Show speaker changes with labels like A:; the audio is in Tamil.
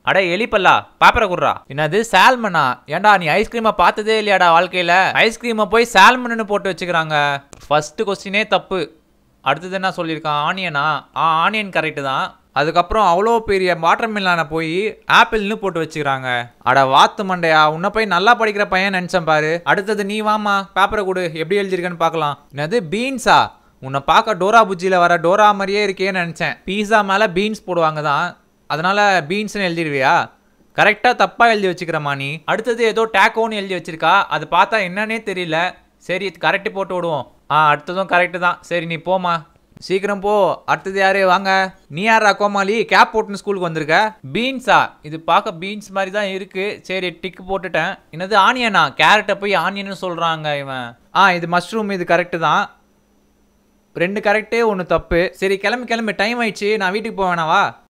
A: அட எலிப்பல்லா பாப்பரை குடுறா என்னது சால்மனா ஏன்டா நீ ஐஸ்கிரீமை பார்த்ததே இல்லையாடா வாழ்க்கையில ஐஸ்கிரீமை போய் சால்மன்னு போட்டு வச்சுக்கிறாங்க ஃபர்ஸ்ட் கொஸ்டினே தப்பு அடுத்தது என்ன சொல்லியிருக்கான் ஆனியனா ஆ ஆனியன் கரெக்டு தான் அதுக்கப்புறம் அவ்வளோ பெரிய வாட்டர் மில்லான போய் ஆப்பிள்னு போட்டு வச்சுக்கிறாங்க அட வாத்து மண்டையா உன்னை போய் நல்லா படிக்கிற பையன் நினச்சேன் பாரு அடுத்தது நீ வாமா பேப்பரை கொடு எப்படி எழுதியிருக்கேன்னு பார்க்கலாம் என்னது பீன்ஸா உன்னை பார்க்க டோரா புஜ்ஜியில் வர டோரா மாதிரியே இருக்கேன்னு நினச்சேன் பீஸா மேலே பீன்ஸ் போடுவாங்க தான் அதனால பீன்ஸ்னு எழுதிடுவியா கரெக்டாக தப்பாக எழுதி வச்சுக்கிறமா நீ அடுத்தது ஏதோ டேக்கோன்னு எழுதி வச்சிருக்கா அது பார்த்தா என்னன்னே தெரியல சரி கரெக்டு போட்டு விடுவோம் ஆ அடுத்ததும் கரெக்டு தான் சரி நீ போமா சீக்கிரம் போ அடுத்தது யாரு வாங்க நீ யாரா கோமாளி கேப் போட்டுன்னு ஸ்கூலுக்கு வந்திருக்க பீன்ஸா இது பார்க்க பீன்ஸ் மாதிரி தான் இருக்கு சரி டிக் போட்டுட்டேன் என்னது ஆனியனா கேரட்டை போய் ஆனியன்னு சொல்றாங்க இவன் ஆ இது மஷ்ரூம் இது கரெக்டு தான் ரெண்டு கரெக்டு ஒன்று தப்பு சரி கிளம்பி கிளம்பி டைம் ஆயிடுச்சு நான் வீட்டுக்கு போவேனாவா